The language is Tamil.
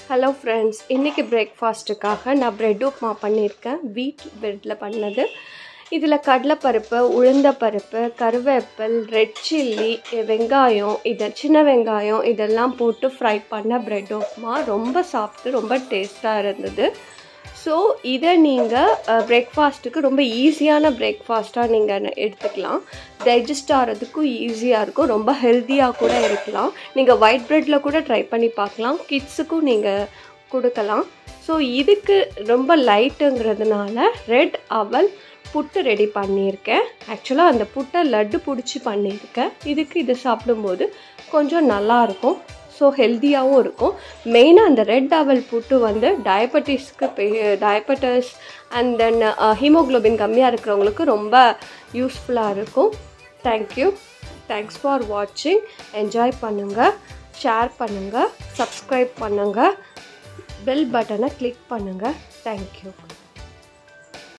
ஹலோ ஃப்ரெண்ட்ஸ் இன்றைக்கி பிரேக்ஃபாஸ்ட்டுக்காக நான் ப்ரெட் உப்மா பண்ணியிருக்கேன் வீட் ப்ரெட்டில் பண்ணது இதில் கடலைப்பருப்பு உளுந்தப்பருப்பு கருவேப்பில் ரெட் சில்லி வெங்காயம் இதை சின்ன வெங்காயம் இதெல்லாம் போட்டு ஃப்ரை பண்ண ப்ரெட் உப்மா ரொம்ப சாப்பிட்டு ரொம்ப டேஸ்ட்டாக இருந்தது ஸோ இதை நீங்கள் பிரேக்ஃபாஸ்ட்டுக்கு ரொம்ப ஈஸியான பிரேக்ஃபாஸ்ட்டாக நீங்கள் எடுத்துக்கலாம் டைஜஸ்ட் ஆகிறதுக்கும் ஈஸியாக இருக்கும் ரொம்ப ஹெல்த்தியாக கூட இருக்கலாம் நீங்கள் ஒயிட் ப்ரெட்டில் கூட ட்ரை பண்ணி பார்க்கலாம் கிட்ஸுக்கும் நீங்கள் கொடுக்கலாம் ஸோ இதுக்கு ரொம்ப லைட்டுங்கிறதுனால ரெட் அவல் புட்டு ரெடி பண்ணியிருக்கேன் ஆக்சுவலாக அந்த புட்டை லட்டு பிடிச்சி பண்ணியிருக்கேன் இதுக்கு இது சாப்பிடும்போது கொஞ்சம் நல்லாயிருக்கும் ஸோ ஹெல்த்தியாகவும் இருக்கும் மெயினாக அந்த ரெட் அவல் புட்டு வந்து டயபெட்டிஸ்க்கு டயபெட்டிஸ் அண்ட் தென் ஹீமோக்ளோபின் கம்மியாக இருக்கிறவங்களுக்கு ரொம்ப யூஸ்ஃபுல்லாக இருக்கும் தேங்க்யூ தேங்க்ஸ் ஃபார் வாட்சிங் என்ஜாய் பண்ணுங்கள் ஷேர் பண்ணுங்கள் சப்ஸ்கிரைப் பண்ணுங்கள் பெல் பட்டனை கிளிக் பண்ணுங்கள் தேங்க்யூ